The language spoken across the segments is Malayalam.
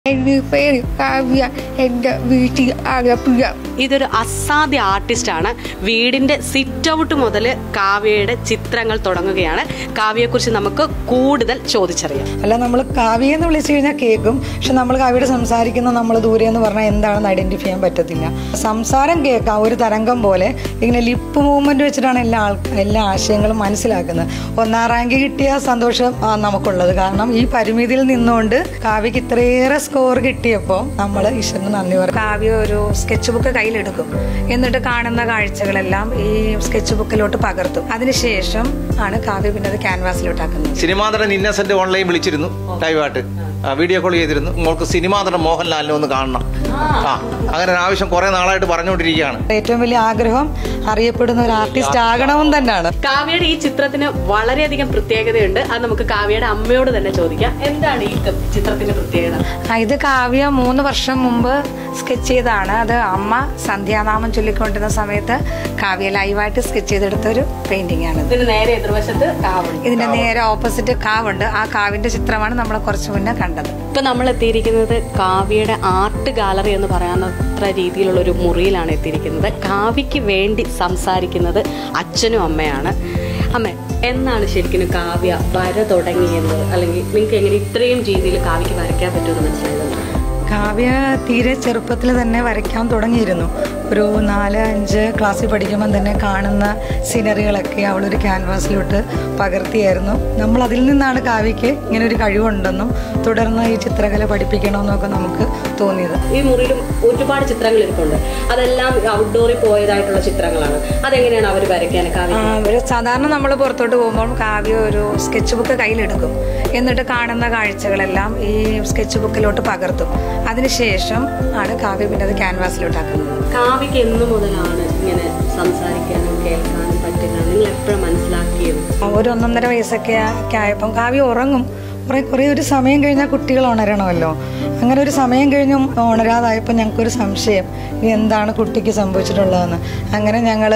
എൻ്റെ പേര് കാവ്യ എൻ്റെ വീട്ടിൽ ആലപ്പുഴ ഇതൊരു അസാധ്യ ആർട്ടിസ്റ്റാണ് വീടിന്റെ സിറ്റ് ഔട്ട് മുതൽ കാവ്യയുടെ ചിത്രങ്ങൾ തുടങ്ങുകയാണ് കാവ്യയെക്കുറിച്ച് നമുക്ക് കൂടുതൽ ചോദിച്ചറിയാം അല്ല നമ്മൾ കാവ്യ എന്ന് വിളിച്ചു കഴിഞ്ഞാൽ കേൾക്കും പക്ഷെ നമ്മൾ കാവ്യയുടെ സംസാരിക്കുന്ന നമ്മൾ ദൂരെ എന്ന് പറഞ്ഞാൽ എന്താണെന്ന് ഐഡന്റിഫൈ ചെയ്യാൻ പറ്റത്തില്ല സംസാരം കേൾക്കാം ഒരു തരംഗം പോലെ ഇങ്ങനെ ലിപ്പ് മൂവ്മെന്റ് വെച്ചിട്ടാണ് എല്ലാ ആൾ എല്ലാ ആശയങ്ങളും മനസ്സിലാക്കുന്നത് ഒന്നാം റാങ്ക് കിട്ടിയ സന്തോഷം ആ, നമുക്കുള്ളത് കാരണം ഈ പരിമിതിയിൽ നിന്നുകൊണ്ട് കാവ്യക്ക് ഇത്രയേറെ സ്കോർ കിട്ടിയപ്പോൾ നമ്മൾ ഈശ്വരന് നന്ദി പറയും കാവ്യ ഒരു സ്കെച്ച് ബുക്ക് കയ്യിലെടുക്കും എന്നിട്ട് കാണുന്ന കാഴ്ചകളെല്ലാം ഈ സ്കെച്ച് ബുക്കിലോട്ട് പകർത്തും അതിനുശേഷം ആണ് കാവ്യ പിന്നെ അത് ക്യാൻവാസിലോട്ടാക്കുന്നത് സിനിമാ നടൻ ഇന്നസെന്റ് ഓൺലൈൻ വിളിച്ചിരുന്നു ലൈവായിട്ട് ആ, വീഡിയോ കോൾ ചെയ്തിരുന്നു മോൾക്ക് സിനിമാ നടൻ മോഹൻലാലിനെ ഒന്ന് കാണണം ആ അങ്ങനെ ഒരു ആവശ്യം കുറെ നാളായിട്ട് പറഞ്ഞുകൊണ്ടിരിക്കുകയാണ് ഏറ്റവും വലിയ ആഗ്രഹം അറിയപ്പെടുന്ന ഒരു ആർട്ടിസ്റ്റ് ആകണമെന്ന് തന്നെയാണ് കാവ്യയുടെ ഈ ചിത്രത്തിന് വളരെയധികം പ്രത്യേകതയുണ്ട് അത് നമുക്ക് കാവ്യയുടെ അമ്മയോട് തന്നെ ചോദിക്കാം എന്താണ് ഈ ക- ചിത്രത്തിന്റെ പ്രത്യേകത ആ, ഇത് കാവ്യ മൂന്ന് വർഷം മുമ്പ് സ്കെച്ച് ചെയ്താണ് അത് അമ്മ സന്ധ്യാനാമം ചൊല്ലിക്കൊണ്ടിരുന്ന സമയത്ത് കാവ്യ ലൈവായിട്ട് സ്കെച്ച് ചെയ്തെടുത്ത ഒരു പെയിന്റിംഗ് ആണ് ഇതിന് നേരെ എതിർവശത്ത് കാവുണ്ട് ഇതിന്റെ നേരെ ഓപ്പോസിറ്റ് കാവുണ്ട് ആ കാവിന്റെ ചിത്രമാണ് നമ്മൾ കുറച്ചു മുന്നേ കണ്ടത് ഇപ്പൊ നമ്മൾ എത്തിയിരിക്കുന്നത് കാവ്യയുടെ ആർട്ട് ഗാലറി എന്ന് പറയാവുന്നത്ര രീതിയിലുള്ള ഒരു മുറിയിലാണ് എത്തിയിരിക്കുന്നത് കാവ്യക്ക് വേണ്ടി സംസാരിക്കുന്നത് അച്ഛനും അമ്മയാണ് അമ്മ എന്നാണ് ശരിക്കും കാവ്യ വര തുടങ്ങിയത് അല്ലെങ്കിൽ നിങ്ങൾക്ക് എങ്ങനെ ഇത്രയും രീതിയിൽ കാവ്യക്ക് വരയ്ക്കാൻ പറ്റുമെന്ന് മനസ്സിലായത് കാവ്യ തീരെ ചെറുപ്പത്തിൽ തന്നെ വരയ്ക്കാൻ തുടങ്ങിയിരുന്നു ഒരു നാല് അഞ്ച് ക്ലാസ്സിൽ പഠിക്കുമ്പോൾ തന്നെ കാണുന്ന സീനറികളൊക്കെ അവളൊരു ക്യാൻവാസിലോട്ട് പകർത്തിയായിരുന്നു നമ്മൾ അതിൽ നിന്നാണ് കാവ്യക്ക് ഇങ്ങനെ ഒരു കഴിവുണ്ടെന്നും തുടർന്ന് ഈ ചിത്രകല പഠിപ്പിക്കണമെന്നൊക്കെ നമുക്ക് തോന്നിയത് ഈ മുറിയിലും ഒരുപാട് ചിത്രങ്ങൾ ഇരിപ്പുണ്ട് അതെല്ലാം ഔട്ട്ഡോറിൽ പോയതായിട്ടുള്ള ചിത്രങ്ങളാണ് അതെങ്ങനെയാണ് അവർ വരയ്ക്കാൻ കാവ്യ ആ, ഒരു സാധാരണ നമ്മൾ പുറത്തോട്ട് പോകുമ്പോൾ കാവ്യ ഒരു സ്കെച്ച് ബുക്ക് കയ്യിലെടുക്കും എന്നിട്ട് കാണുന്ന കാഴ്ചകളെല്ലാം ഈ സ്കെച്ച് ബുക്കിലോട്ട് പകർത്തും അതിനുശേഷം ആണ് കാവ്യ പിന്നെ അത് ക്യാൻവാസിലോട്ടാക്കുന്നത് കാവ്യക്ക് എന്നു മുതലാണ് ഇങ്ങനെ സംസാരിക്കാനും കേൾക്കാനും പറ്റുക നിങ്ങൾ എപ്പോഴും മനസ്സിലാക്കിയത് ഒരു ഒന്നൊന്നര വയസ്സൊക്കെ ആ- ഒക്കെ ആയപ്പം കാവ്യ ഉറങ്ങും കുറേ കുറേ ഒരു സമയം കഴിഞ്ഞാൽ കുട്ടികൾ ഉണരണമല്ലോ അങ്ങനെ ഒരു സമയം കഴിഞ്ഞും ഉണരാതായപ്പോൾ ഞങ്ങൾക്കൊരു സംശയം ഇനി എന്താണ് കുട്ടിക്ക് സംഭവിച്ചിട്ടുള്ളതെന്ന് അങ്ങനെ ഞങ്ങൾ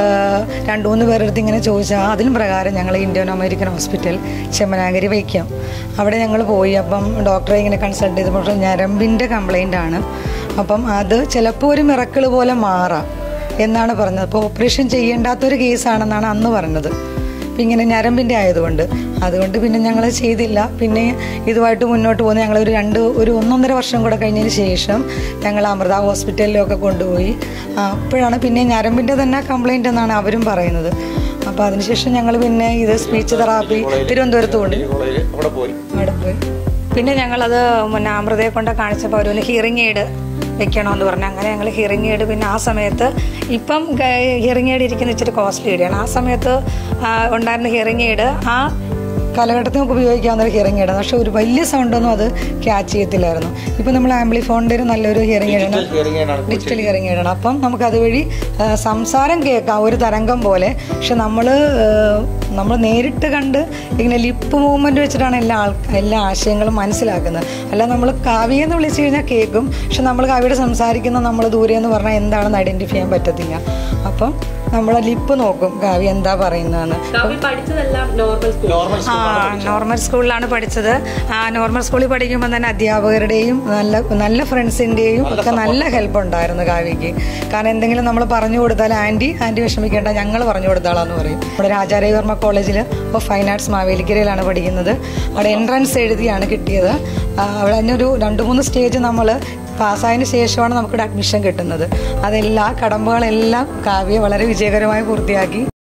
രണ്ടു മൂന്ന് പേരെടുത്ത് ഇങ്ങനെ ചോദിച്ചാൽ അതിന് പ്രകാരം ഞങ്ങൾ ഇന്ത്യൻ അമേരിക്കൻ ഹോസ്പിറ്റൽ ചെമ്മനാഗരി വയ്ക്കാം അവിടെ ഞങ്ങൾ പോയി അപ്പം ഡോക്ടറെ ഇങ്ങനെ കൺസൾട്ട് ചെയ്തപ്പോൾ ഞരമ്പിൻ്റെ കംപ്ലൈൻ്റ് ആണ് അപ്പം അത് ചിലപ്പോൾ ഒരു മിറക്കിൾ പോലെ മാറാം എന്നാണ് പറഞ്ഞത് അപ്പോൾ ഓപ്പറേഷൻ ചെയ്യേണ്ടാത്തൊരു കേസാണെന്നാണ് അന്ന് പറഞ്ഞത് അപ്പം ഇങ്ങനെ ഞരമ്പിൻ്റെ ആയതുകൊണ്ട് അതുകൊണ്ട് പിന്നെ ഞങ്ങൾ ചെയ്തില്ല പിന്നെ ഇതുമായിട്ട് മുന്നോട്ട് പോകുന്ന ഞങ്ങൾ ഒരു രണ്ട് ഒരു ഒന്നൊന്നര വർഷം കൂടെ കഴിഞ്ഞതിന് ശേഷം ഞങ്ങൾ അമൃത ഹോസ്പിറ്റലിലൊക്കെ കൊണ്ടുപോയി ആ, അപ്പോഴാണ് പിന്നെ ഞരമ്പിൻ്റെ തന്നെ കംപ്ലൈൻ്റ് എന്നാണ് അവരും പറയുന്നത് അപ്പോൾ അതിനുശേഷം ഞങ്ങൾ പിന്നെ ഇത് സ്പീച്ച് തെറാപ്പി തിരുവനന്തപുരത്ത് കൊണ്ട് അവിടെ പോയി അവിടെ പോയി പിന്നെ ഞങ്ങളത് മുന്നേ അമൃതയെ കൊണ്ട് കാണിച്ചപ്പോൾ അവരൊന്ന് ഹിയറിംഗ് എയ്ഡ് വെക്കണമെന്ന് പറഞ്ഞു അങ്ങനെ ഞങ്ങൾ ഹിയറിംഗ് എയ്ഡ് പിന്നെ ആ സമയത്ത് ഇപ്പം ഹിയറിംഗ് എയ്ഡ് ഇരിക്കുന്ന ഇച്ചിരി കോസ്റ്റ്ലി ആണ് ആ സമയത്ത് ആ, ഉണ്ടായിരുന്ന ഹിയറിംഗ് എയ്ഡ് ആ കാലഘട്ടത്തിൽ നമുക്ക് ഉപയോഗിക്കാവുന്ന ഒരു ഹിയറിംഗ് എയ്ഡാണ് പക്ഷെ ഒരു വലിയ സൗണ്ടൊന്നും അത് ക്യാച്ച് ചെയ്യത്തില്ലായിരുന്നു ഇപ്പം നമ്മൾ ആംബ്ലിഫോണിൻ്റെ ഒരു നല്ലൊരു ഹിയറിംഗ് എയ്ഡാണ് hearing aid ആണ് ഡിജിറ്റൽ ഹിയറിംഗ് എയ്ഡാണ് അപ്പം നമുക്ക് അതുവഴി ആ, സംസാരം കേൾക്കാം ഒരു തരംഗം പോലെ പക്ഷെ നമ്മൾ നമ്മൾ നേരിട്ട് കണ്ട് ഇങ്ങനെ ലിപ്പ് മൂവ്മെന്റ് വെച്ചിട്ടാണ് എല്ലാ ആൾ എല്ലാ ആശയങ്ങളും മനസ്സിലാക്കുന്നത് അല്ല നമ്മൾ കാവ്യ എന്ന് വിളിച്ചു കഴിഞ്ഞാൽ കേൾക്കും പക്ഷെ നമ്മൾ കാവ്യയുടെ സംസാരിക്കുന്ന നമ്മൾ ദൂരെ എന്ന് പറഞ്ഞാൽ എന്താണെന്ന് ഐഡന്റിഫൈ ചെയ്യാൻ പറ്റത്തില്ല അപ്പം നമ്മളെ ലിപ്പ് നോക്കും കാവ്യ എന്താ പറയുന്നതെന്ന് കാവ്യ പഠിച്ചതെല്ലാം നോർമൽ സ്കൂൾ നോർമൽ ആ നോർമൽ സ്കൂളിലാണ് പഠിച്ചത് ആ നോർമൽ സ്കൂളിൽ പഠിക്കുമ്പോൾ തന്നെ അധ്യാപകരുടെയും നല്ല നല്ല ഫ്രണ്ട്സിൻ്റെയും ഒക്കെ നല്ല ഹെൽപ്പ് ഉണ്ടായിരുന്നു കാവ്യക്ക് കാരണം എന്തെങ്കിലും നമ്മൾ പറഞ്ഞു കൊടുത്താൽ ആൻറ്റി ആൻറ്റി വിഷമിക്കേണ്ട ഞങ്ങൾ പറഞ്ഞു കൊടുത്താളാന്ന് പറയും ഇവിടെ രാജാരവിവർമ്മ കോളേജിൽ ഓഫ് ഫൈൻ ആർട്സ് മാവേലിക്കരയിലാണ് പഠിക്കുന്നത് അവിടെ എൻട്രൻസ് എഴുതിയാണ് കിട്ടിയത് ആ, അവിടെ തന്നെ ഒരു രണ്ട് മൂന്ന് സ്റ്റേജ് നമ്മൾ പാസ്സായതിനു ശേഷമാണ് നമുക്കിവിടെ അഡ്മിഷൻ കിട്ടുന്നത് അതെല്ലാ കടമ്പകളെല്ലാം കാവ്യ വളരെ വിജയകരമായി പൂർത്തിയാക്കി